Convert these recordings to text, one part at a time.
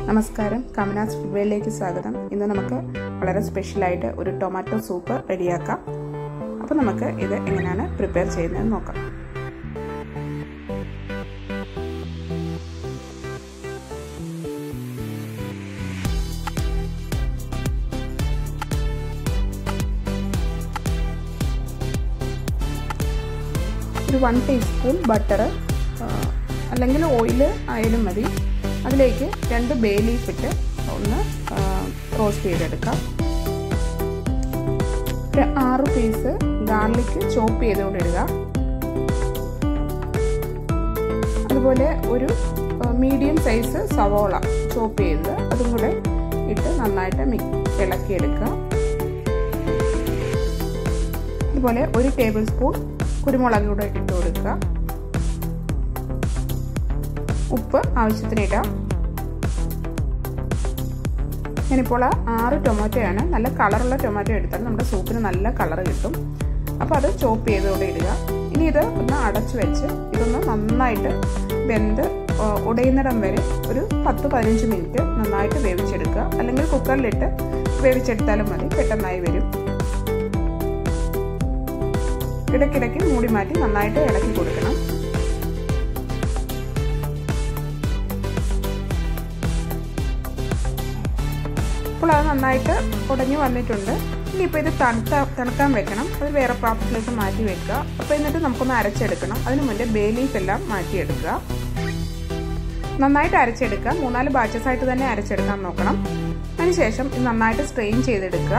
നമസ്കാരം കമനാസ് ഫുഡ്വേയിലേക്ക് സ്വാഗതം ഇന്ന് നമുക്ക് വളരെ സ്പെഷ്യലായിട്ട് ഒരു ടൊമാറ്റോ സൂപ്പ് റെഡിയാക്കാം അപ്പോൾ നമുക്ക് ഇത് എങ്ങനെയാണ് പ്രിപ്പയർ ചെയ്യുന്നതെന്ന് നോക്കാം ഒരു വൺ ടീസ്പൂൺ ബട്ടർ അല്ലെങ്കിൽ ഓയിൽ ആയാലും മതി അതിലേക്ക് രണ്ട് ബേ ലീഫ് ഇട്ട് ഒന്ന് റോസ്റ്റ് ചെയ്തെടുക്കാം ഒരു ആറ് പീസ് ഗാർലിക് ചോപ്പ് ചെയ്തുകൊണ്ട് ഇടുക അതുപോലെ ഒരു മീഡിയം സൈസ് സവോള ചോപ്പ് ചെയ്ത് അതും കൂടെ ഇട്ട് നന്നായിട്ട് മിക്സ് ഇളക്കിയെടുക്കുക അതുപോലെ ഒരു ടേബിൾ സ്പൂൺ കുരുമുളക് കൂടെ ഇട്ട് കൊടുക്കുക ഉപ്പ് ആവശ്യത്തിന് ഇടാം ഞാനിപ്പോൾ ആറ് ടൊമാറ്റോയാണ് നല്ല കളറുള്ള ടൊമാറ്റോ എടുത്താൽ നമ്മുടെ സൂപ്പിന് നല്ല കളർ കിട്ടും അപ്പോൾ അത് ചോപ്പ് ചെയ്തുകൊണ്ട് ഇടുക ഇനി ഇത് ഒന്ന് അടച്ചു വെച്ച് ഇതൊന്ന് നന്നായിട്ട് വെന്ത് ഉടയുന്നിടം വരെ ഒരു പത്ത് പതിനഞ്ച് മിനിറ്റ് നന്നായിട്ട് വേവിച്ചെടുക്കുക അല്ലെങ്കിൽ കുക്കറിലിട്ട് വേവിച്ചെടുത്താലും മതി പെട്ടെന്നായി വരും ഇടയ്ക്കിടയ്ക്ക് മൂടി മാറ്റി നന്നായിട്ട് ഇളക്കി കൊടുക്കണം അപ്പോൾ അത് നന്നായിട്ട് ഉടഞ്ഞു വന്നിട്ടുണ്ട് ഇനിയിപ്പോൾ ഇത് തണുത്ത തണുക്കാൻ വെക്കണം അത് വേറെ പാത്രത്തിലേക്ക് മാറ്റി വെക്കുക അപ്പോൾ എന്നിട്ട് നമുക്കൊന്ന് അരച്ചെടുക്കണം അതിന് മുന്നേ ബേ ലീഫ് എല്ലാം മാറ്റിയെടുക്കുക നന്നായിട്ട് അരച്ചെടുക്കുക മൂന്നാല് ബാച്ചസ് ആയിട്ട് തന്നെ അരച്ചെടുക്കാൻ നോക്കണം അതിനുശേഷം ഇത് നന്നായിട്ട് സ്ട്രെയിൻ ചെയ്തെടുക്കുക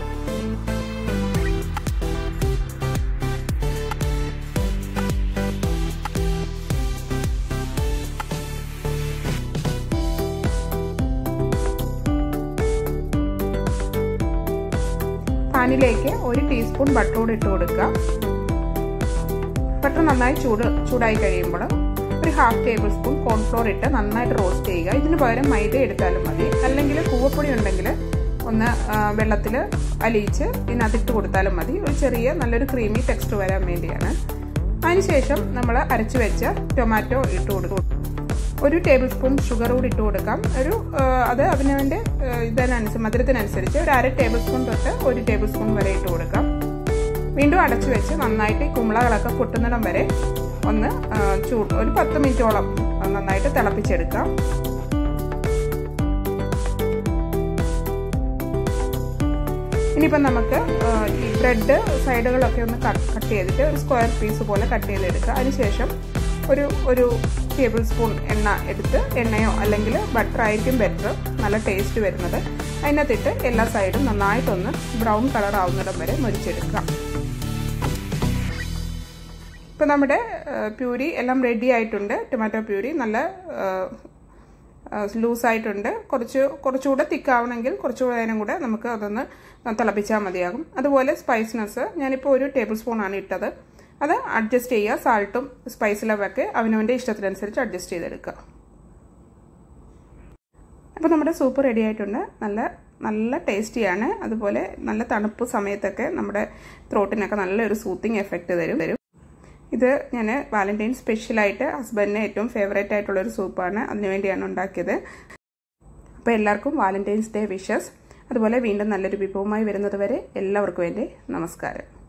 പാനിലേക്ക് ഒരു ടീസ്പൂൺ ബട്ടർ കൂടി ഇട്ട് കൊടുക്കുക ബട്ടർ നന്നായി ചൂട് ചൂടായി കഴിയുമ്പോൾ ഒരു ഹാഫ് ടേബിൾ സ്പൂൺ കോൺഫ്ലോർ ഇട്ട് നന്നായിട്ട് റോസ്റ്റ് ചെയ്യുക ഇതിന് പകരം മൈദ എടുത്താലും മതി അല്ലെങ്കിൽ കൂവപ്പൊടി ഉണ്ടെങ്കിൽ ഒന്ന് വെള്ളത്തിൽ അലിയിച്ച് ഇതിനകത്തിട്ട് കൊടുത്താലും മതി ഒരു ചെറിയ നല്ലൊരു ക്രീമി ടെക്സ്റ്റ് വരാൻ വേണ്ടിയാണ് അതിനുശേഷം നമ്മൾ അരച്ചു വെച്ച ടൊമാറ്റോ ഇട്ട് കൊടുക്കും ഒരു ടേബിൾ സ്പൂൺ ഷുഗർ കൂടി ഇട്ട് കൊടുക്കാം ഒരു അത് അതിനുവേണ്ടി ഇതിനനുസരിച്ച് മധുരത്തിനനുസരിച്ച് ഒരു അര ടേബിൾ സ്പൂൺ തൊട്ട് ഒരു ടേബിൾ സ്പൂൺ വരെ ഇട്ട് കൊടുക്കാം വീണ്ടും അടച്ചു വെച്ച് നന്നായിട്ട് ഈ കുമ്പളകളൊക്കെ പൊട്ടുന്നിടം വരെ ഒന്ന് ചൂട് ഒരു പത്ത് മിനിറ്റോളം നന്നായിട്ട് തിളപ്പിച്ചെടുക്കാം ഇനിയിപ്പം നമുക്ക് ഈ ബ്രെഡ് സൈഡുകളൊക്കെ ഒന്ന് കട്ട് ചെയ്തിട്ട് ഒരു സ്ക്വയർ പീസ് പോലെ കട്ട് ചെയ്തെടുക്കുക അതിനുശേഷം ഒരു ഒരു ടേബിൾ സ്പൂൺ എണ്ണ എടുത്ത് എണ്ണയോ അല്ലെങ്കിൽ ബട്ടർ ആയിരിക്കും ബെറ്റർ നല്ല ടേസ്റ്റ് വരുന്നത് അതിനകത്തിട്ട് എല്ലാ സൈഡും നന്നായിട്ടൊന്ന് ബ്രൗൺ കളർ ആവുന്നിടം വരെ മുരിച്ചെടുക്കാം ഇപ്പം നമ്മുടെ പ്യൂരി എല്ലാം റെഡി ആയിട്ടുണ്ട് ടൊമാറ്റോ പ്യൂരി നല്ല ലൂസായിട്ടുണ്ട് കുറച്ച് കുറച്ചുകൂടെ തിക്കാവണമെങ്കിൽ കുറച്ചുകൂടെ നേരം കൂടെ നമുക്ക് അതൊന്ന് തിളപ്പിച്ചാൽ മതിയാകും അതുപോലെ സ്പൈസ്നെസ് ഞാനിപ്പോൾ ഒരു ടേബിൾ സ്പൂണാണ് ഇട്ടത് അത് അഡ്ജസ്റ്റ് ചെയ്യുക സാൾട്ടും സ്പൈസ് ലെവലൊക്കെ അവനവൻ്റെ ഇഷ്ടത്തിനനുസരിച്ച് അഡ്ജസ്റ്റ് ചെയ്തെടുക്കുക അപ്പോൾ നമ്മുടെ സൂപ്പ് റെഡി ആയിട്ടുണ്ട് നല്ല നല്ല ടേസ്റ്റിയാണ് അതുപോലെ നല്ല തണുപ്പ് സമയത്തൊക്കെ നമ്മുടെ ത്രോട്ടിനൊക്കെ നല്ലൊരു സൂത്തിങ് എഫക്റ്റ് തരും തരും ഇത് ഞാൻ വാലന്റൈൻ സ്പെഷ്യലായിട്ട് ഹസ്ബൻഡിന് ഏറ്റവും ഫേവറേറ്റ് ആയിട്ടുള്ള ഒരു സൂപ്പാണ് അതിനുവേണ്ടിയാണ് ഉണ്ടാക്കിയത് അപ്പോൾ എല്ലാവർക്കും വാലന്റൈൻസ് ഡേ വിഷസ് അതുപോലെ വീണ്ടും നല്ലൊരു വിഭവമായി വരുന്നത് വരെ എല്ലാവർക്കും എൻ്റെ നമസ്കാരം